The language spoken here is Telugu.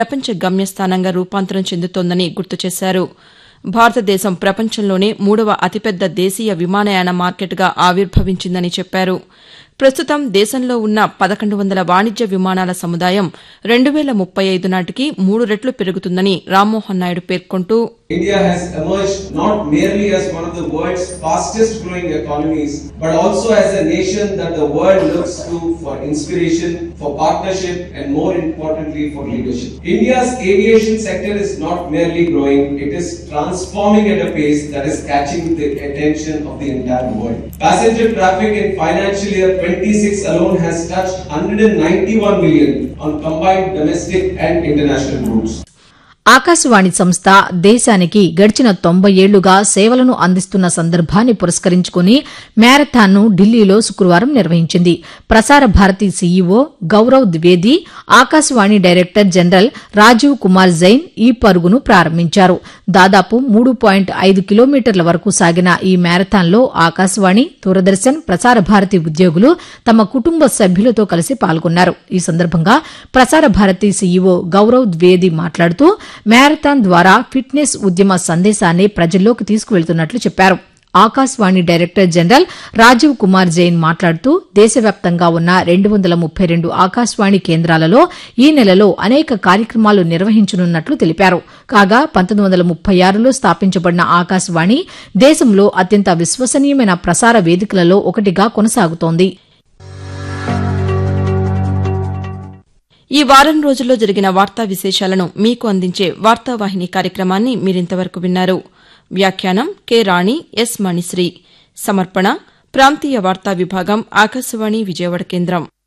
ప్రపంచ గమ్యస్థానంగా రూపాంతరం చెందుతోందని గుర్తు చేశారు భారతదేశం ప్రపంచంలోనే మూడవ అతిపెద్ద దేశీయ విమానయాన మార్కెట్గా ఆవిర్భవించిందని చెప్పారు ప్రస్తుతం దేశంలో ఉన్న పదకొండు వందల వాణిజ్య విమానాల సముదాయం రెండు వేల ముప్పై ఐదు నాటికి మూడు రెట్లు పెరుగుతుందని రామ్మోహన్ నాయుడు పేర్కొంటూ India has emerged not merely as one of the world's fastest growing economies, but also as a nation that the world looks to for inspiration, for partnership, and more importantly, for leadership. India's aviation sector is not merely growing, it is transforming at a pace that is catching the attention of the entire world. Passenger traffic in financial year 26 alone has touched 191 million on combined domestic and international routes. Akashvani సంస్థ దేశానికి గడిచిన తొంభై ఏళ్లుగా సేవలను అందిస్తున్న సందర్భాన్ని పురస్కరించుకుని మ్యారథాన్ను ఢిల్లీలో శుక్రవారం నిర్వహించింది Prasar Bharati CEO Gaurav Dwivedi Akashvani director general Rajiv Kumar Jain ఈ పరుగును ప్రారంభించారు దాదాపు మూడు పాయింట్ ఐదు కిలోమీటర్ల వరకు సాగిన ఈ మ్యారథాన్లో ఆకాశవాణి దూరదర్శన్ ప్రసార భారతి ఉద్యోగులు తమ కుటుంబ సభ్యులతో కలిసి పాల్గొన్నారు ఈ సందర్భంగా ప్రసార భారతి సీఈఓ గౌరవ్ ద్వివేది మాట్లాడుతూ మ్యారథాన్ ద్వారా ఫిట్నెస్ ఉద్యమ సందేశాన్ని ప్రజల్లోకి తీసుకువెళ్తున్నట్లు చెప్పారు ఆకాశవాణి డైరెక్టర్ జనరల్ రాజీవ్ కుమార్ జైన్ మాట్లాడుతూ దేశవ్యాప్తంగా ఉన్న రెండు వందల ముప్పై రెండు ఆకాశవాణి కేంద్రాలలో ఈ నెలలో అనేక కార్యక్రమాలు నిర్వహించనున్నట్లు తెలిపారు కాగా పంతొమ్మిది వందల ముప్పై ఆరులో స్థాపించబడిన ఆకాశవాణి దేశంలో అత్యంత విశ్వసనీయమైన ప్రసార వేదికలలో ఒకటిగా కొనసాగుతోంది ఈ వారం రోజుల్లో జరిగిన వార్తా విశేషాలను మీకు అందించే వార్తావాహిని కార్యక్రమాన్ని మీరింతవరకు విన్నారు వ్యాఖ్యానం కె రాణి ఎస్ మణిశ్రీ సమర్పణ ప్రాంతీయ వార్తా విభాగం ఆకాశవాణి విజయవాడ కేంద్రం